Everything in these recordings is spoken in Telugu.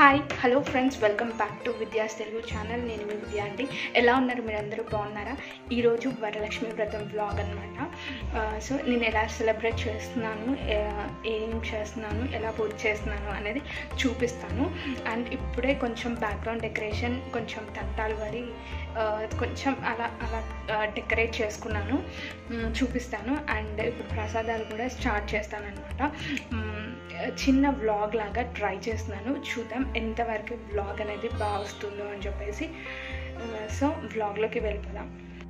hi hello friends welcome back to Vidya's Telugu channel నేను మీ విద్యా అండి ఎలా ఉన్నారు మీరందరూ బాగున్నారా ఈరోజు వరలక్ష్మి వ్రతం వ్లాగ్ అనమాట సో నేను ఎలా సెలబ్రేట్ చేస్తున్నాను ఏ- ఏం చేస్తున్నాను ఎలా పూజ చేస్తున్నాను అనేది చూపిస్తాను అండ్ ఇప్పుడే కొంచెం బ్యాక్గ్రౌండ్ డెకరేషన్ కొంచెం తంటాలు పడి ఆ, కొంచెం అలా అలా డెకరేట్ చేసుకున్నాను మ్, చూపిస్తాను అండ్ ఇప్పుడు ప్రసాదాలు కూడా స్టార్ట్ చేస్తాను అనమాట చిన్న వ్లాగ్ లాగా ట్రై చేస్తున్నాను చూద్దాం ఎంతవరకు వ్లాగ్ అనేది బాగా వస్తుందో అని చెప్పేసి సో వ్లాగ్లోకి వెళ్ళిపోదాం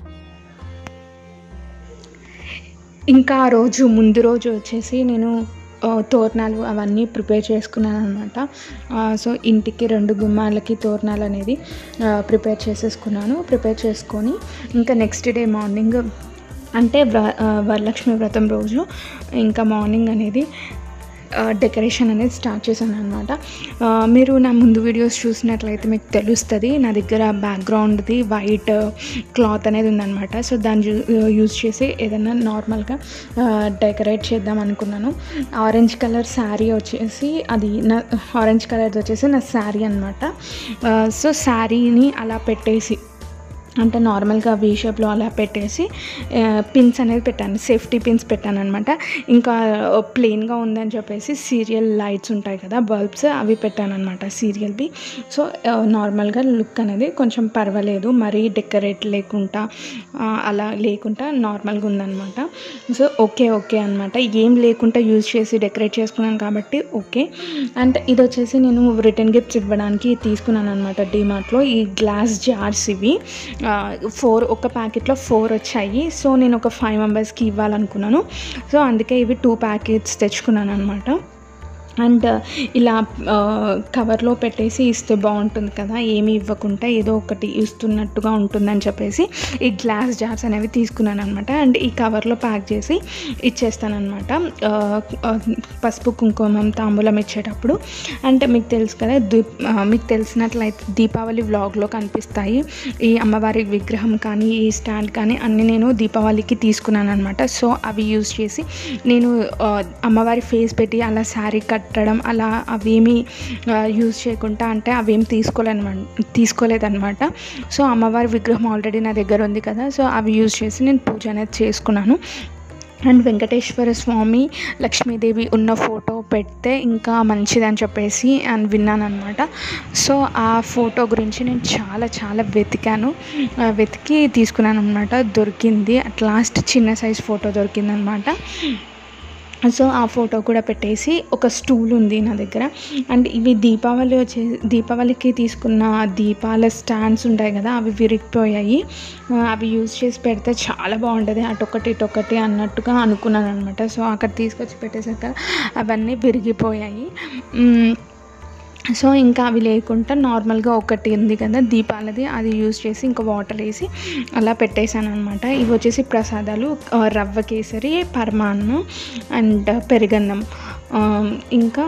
ఇంకా ఆ రోజు ముందు రోజు వచ్చేసి నేను ఆ, తోరణాలు అవన్నీ ప్రిపేర్ చేసుకున్నాను అనమాట సో ఇంటికి రెండు గుమ్మాలకి తోరణాలు అనేది ప్రిపేర్ చేసేసుకున్నాను ప్రిపేర్ చేసుకొని ఇంకా నెక్స్ట్ డే మార్నింగ్ అంటే వ్ర- ఆ, వరలక్ష్మి వ్రతం రోజు ఇంకా మార్నింగ్ అనేది డెకరేషన్ అనేది స్టార్ట్ చేశాను అనమాట మీరు నా ముందు వీడియోస్ చూసినట్లయితే మీకు తెలుస్తుంది నా దగ్గర బ్యాక్గ్రౌండ్ది వైట్ క్లాత్ అనేది ఉందన్నమాట సో దాన్ని యూ- యూజ్ చేసి ఏదైనా నార్మల్గా డెకరేట్ చేద్దాం అనుకున్నాను ఆరెంజ్ కలర్ శారీ వచ్చేసి అది నా ఆరెంజ్ కలర్ వచ్చేసి నా శారీ అనమాట సో శారీని అలా పెట్టేసి అంటే నార్మల్గా వీ షేప్లో అలా పెట్టేసి పిన్స్ అనేది పెట్టాను సేఫ్టీ పిన్స్ పెట్టాను అనమాట ఇంకా ప్లెయిన్గా ఉందని చెప్పేసి సీరియల్ లైట్స్ ఉంటాయి కదా బల్బ్స్ అవి పెట్టాను అనమాట సీరియల్వి సో నార్మల్గా లుక్ అనేది కొంచెం పర్వాలేదు మరీ డెకరేట్ లేకుండా ఆ, అలా లేకుండా నార్మల్గా ఉందన్నమాట సో ఓకే ఓకే అనమాట ఏం లేకుండా యూజ్ చేసి డెకరేట్ చేసుకున్నాను కాబట్టి ఓకే అండ్ ఇది వచ్చేసి నేను రిటర్న్ గిఫ్ట్స్ ఇవ్వడానికి తీసుకున్నాను అనమాట డిమార్ట్లో ఈ గ్లాస్ జార్స్ ఇవి ఫోర్ ఒక ప్యాకెట్లో ఫోర్ వచ్చాయి సో నేను ఒక ఫైవ్ మెంబర్స్కి ఇవ్వాలనుకున్నాను సో అందుకే ఇవి టూ ప్యాకెట్స్ తెచ్చుకున్నాను అనమాట అండ్ ఇలా ఆ, కవర్లో పెట్టేసి ఇస్తే బాగుంటుంది కదా ఏమి ఇవ్వకుండా ఏదో ఒకటి ఇస్తున్నట్టుగా ఉంటుందని చెప్పేసి ఈ గ్లాస్ జార్స్ అనేవి తీసుకున్నాను అనమాట అండ్ ఈ కవర్లో ప్యాక్ చేసి ఇచ్చేస్తానమాట పసుపు కుంకుమం తాంబూలం ఇచ్చేటప్పుడు అంటే మీకు తెలుసు కదా దీప్ ఆ, మీకు తెలిసినట్లయితే దీపావళి వ్లాగ్లో కనిపిస్తాయి ఈ అమ్మవారి విగ్రహం కానీ ఈ స్టాండ్ కానీ అన్నీ నేను దీపావళికి తీసుకున్నాను అనమాట సో అవి యూజ్ చేసి నేను ఆ, అమ్మవారి ఫేస్ పెట్టి అలా శారీ కట్టడం అలా అవేమీ యూజ్ చేయకుండా అంటే అవేం తీసుకోలేనమాట తీసుకోలేదన్నమాట సో అమ్మవారి విగ్రహం ఆల్రెడీ నా దగ్గర ఉంది కదా సో అవి యూజ్ చేసి నేను పూజ అనేది చేసుకున్నాను అండ్ వెంకటేశ్వర స్వామి లక్ష్మీదేవి ఉన్న ఫోటో పెడితే ఇంకా మంచిదని చెప్పేసి అని విన్నాను అనమాట సో ఆ ఫోటో గురించి నేను చాలా చాలా వెతికాను ఆ, వెతికి తీసుకున్నాను అనమాట దొరికింది అట్ లాస్ట్ చిన్న సైజ్ ఫోటో దొరికిందనమాట సో ఆ ఫోటో కూడా పెట్టేసి ఒక స్టూల్ ఉంది నా దగ్గర అండ్ ఇవి దీపావళి వచ్చే దీపావళికి తీసుకున్న దీపాల స్టాండ్స్ ఉంటాయి కదా అవి విరిగిపోయాయి ఆ, అవి యూజ్ చేసి పెడితే చాలా బాగుంటుంది అటొకటి ఇటొకటి అన్నట్టుగా అనుకున్నాను అనమాట సో అక్కడ తీసుకొచ్చి పెట్టేసాక అవన్నీ విరిగిపోయాయి మ్, సో ఇంకా అవి లేకుండా నార్మల్గా ఒకటి ఉంది కదా దీపాలది అది యూజ్ చేసి ఇంకా వాటర్ వేసి అలా పెట్టేశాను అనమాట ఇవి వచ్చేసి ప్రసాదాలు ఆ, రవ్వ కేసరి పరమాన్నం అండ్ పెరుగన్నం ఆ, ఇంకా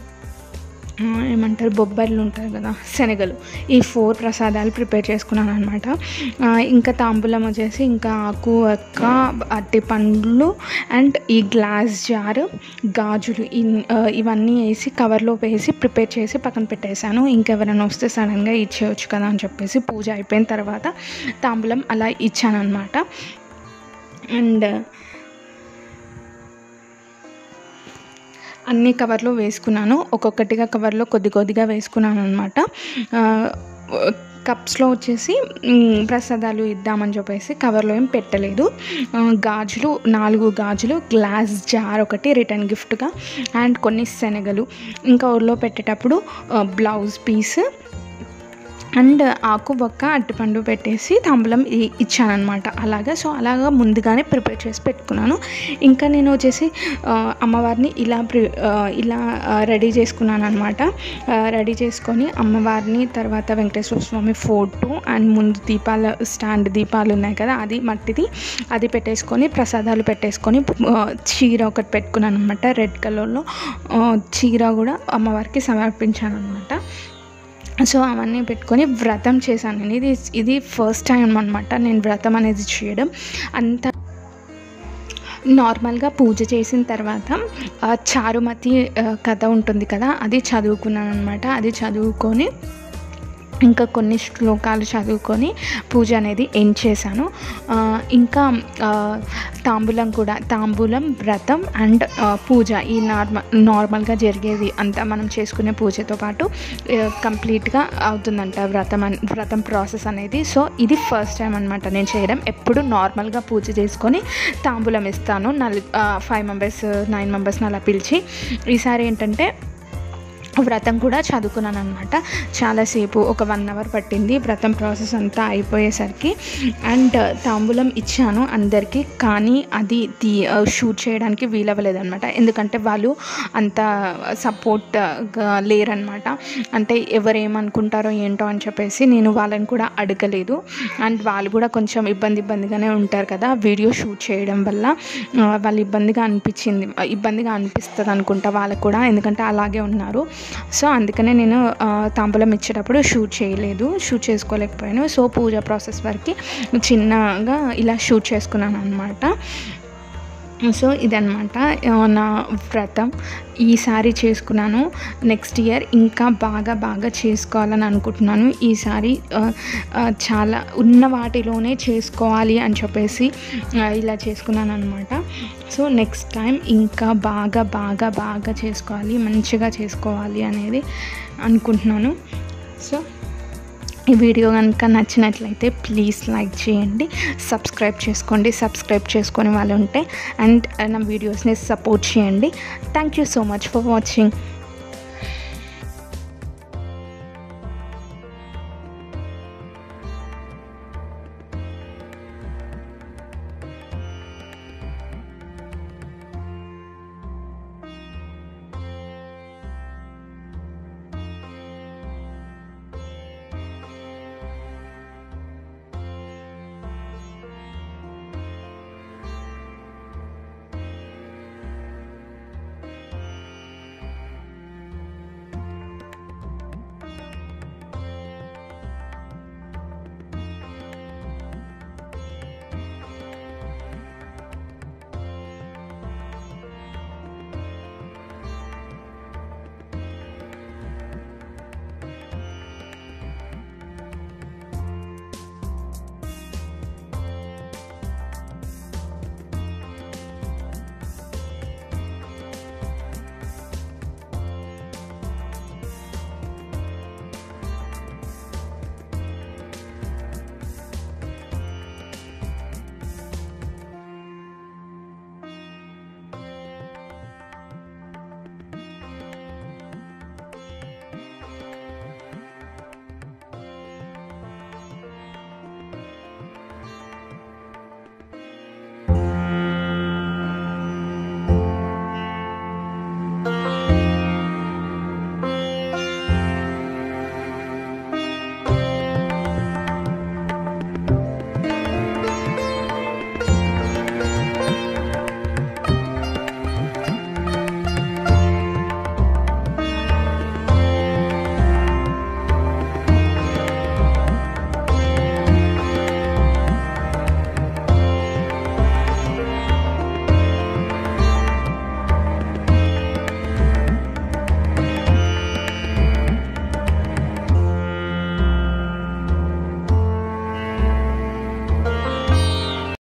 ఆ, ఏమంటారు బొబ్బర్లు ఉంటాయి కదా శనగలు ఈ ఫోర్ ప్రసాదాలు ప్రిపేర్ చేసుకున్నాను అనమాట ఇంకా తాంబూలం వచ్చేసి ఇంకా ఆకు ఒక్క అట్టి పండ్లు అండ్ ఈ గ్లాస్ జార్ గాజులు ఇన్- ఆ, ఇవన్నీ వేసి కవర్లో వేసి ప్రిపేర్ చేసి పక్కన పెట్టేశాను ఇంకెవరైనా వస్తే సడన్గా ఇచ్చేయచ్చు కదా అని చెప్పేసి పూజ అయిపోయిన తర్వాత తాంబూలం అలా ఇచ్చాను అనమాట అండ్ అన్ని కవర్లో వేసుకున్నాను ఒక్కొక్కటిగా కవర్లో కొద్ది కొద్దిగా వేసుకున్నాను అనమాట కప్స్లో వచ్చేసి మ్, ప్రసాదాలు ఇద్దామని చెప్పేసి కవర్లో ఏం పెట్టలేదు ఆ, గాజులు నాలుగు గాజులు గ్లాస్ జార్ ఒకటి రిటర్న్ గిఫ్ట్గా అండ్ కొన్ని శనగలు ఇంకా ఊళ్ళో పెట్టేటప్పుడు ఆ, బ్లౌజ్ పీస్ అండ్ ఆకు ఒక్క అరటిపండు పెట్టేసి తాంబూలం ఇ- ఇచ్చానమాట అలాగా సో అలాగా ముందుగానే ప్రిపేర్ చేసి పెట్టుకున్నాను ఇంకా నేను వచ్చేసి ఆ, అమ్మవారిని ఇలా ప్రి ఆ, ఇలా రెడీ చేసుకున్నాను అనమాట రెడీ చేసుకొని అమ్మవారిని తర్వాత వెంకటేశ్వర స్వామి ఫోటో అండ్ ముందు దీపాల స్టాండ్ దీపాలు ఉన్నాయి కదా అది మట్టిది అది పెట్టేసుకొని ప్రసాదాలు పెట్టేసుకొని ఆ, చీర ఒకటి పెట్టుకున్నాను అనమాట రెడ్ కలర్లో ఆ, చీర కూడా అమ్మవారికి సమర్పించాను అనమాట సో అవన్నీ పెట్టుకొని వ్రతం చేశాను నేను ఇది ఇది ఫస్ట్ టైం అనమాట నేను వ్రతం అనేది చేయడం అంత నార్మల్గా పూజ చేసిన తర్వాత ఆ, చారుమతి ఆ, కథ ఉంటుంది కదా అది చదువుకున్నాను అనమాట అది చదువుకొని ఇంకా కొన్ని శ్లోకాలు చదువుకొని పూజ అనేది ఎండ్ చేశాను ఆ, ఇంకా ఆ, తాంబూలం కూడా తాంబూలం వ్రతం అండ్ ఆ, పూజ ఈ నార్మల్ నార్మల్గా జరిగేది అంతా మనం చేసుకునే పూజతో పాటు ఆ, కంప్లీట్గా అవుతుందంట వ్రతం అన్- వ్రతం ప్రాసెస్ అనేది సో ఇది ఫస్ట్ టైం అనమాట నేను చేయడం ఎప్పుడు నార్మల్గా పూజ చేసుకొని తాంబూలం ఇస్తాను నలు ఫైవ్ మెంబర్స్ నైన్ మెంబర్స్ని అలా పిలిచి ఈసారి ఏంటంటే వ్రతం కూడా చదువుకున్నాను అనమాట చాలాసేపు ఒక వన్ అవర్ పట్టింది వ్రతం ప్రాసెస్ అంతా అయిపోయేసరికి అండ్ తాంబూలం ఇచ్చాను అందరికీ కానీ అది తీ షూట్ చేయడానికి వీలవ్వలేదు అనమాట ఎందుకంటే వాళ్ళు అంత సపోర్ట్గా లేరనమాట అంటే ఎవరు ఏమనుకుంటారో ఏంటో అని చెప్పేసి నేను వాళ్ళని కూడా అడగలేదు అండ్ వాళ్ళు కూడా కొంచెం ఇబ్బంది ఇబ్బందిగానే ఉంటారు కదా వీడియో షూట్ చేయడం వల్ల ఆ, వాళ్ళు ఇబ్బందిగా అనిపించింది ఇబ్బందిగా అనిపిస్తుంది అనుకుంటా వాళ్ళకు కూడా ఎందుకంటే అలాగే ఉన్నారు సో అందుకనే నేను ఆ, తాంబూలం ఇచ్చేటప్పుడు షూట్ చేయలేదు షూట్ చేసుకోలేకపోయాను సో పూజ ప్రాసెస్ వరకు చిన్నగా ఇలా షూట్ చేసుకున్నాను అనమాట సో ఇదనమాట ఆ, నా వ్రతం ఈసారి చేసుకున్నాను నెక్స్ట్ ఇయర్ ఇంకా బాగా బాగా చేసుకోవాలని అనుకుంటున్నాను ఈసారి ఆ, ఆ, చాలా ఉన్న వాటిలోనే చేసుకోవాలి అని చెప్పేసి ఆ, ఇలా చేసుకున్నాను అనమాట సో నెక్స్ట్ టైం ఇంకా బాగా బాగా బాగా చేసుకోవాలి మంచిగా చేసుకోవాలి అనేది అనుకుంటున్నాను సో ఈ వీడియో కనుక నచ్చినట్లయితే ప్లీజ్ లైక్ చేయండి సబ్స్క్రైబ్ చేసుకోండి సబ్స్క్రైబ్ చేసుకొని వాళ్ళు ఉంటే అండ్ నా వీడియోస్ని సపోర్ట్ చేయండి thank you so much for watching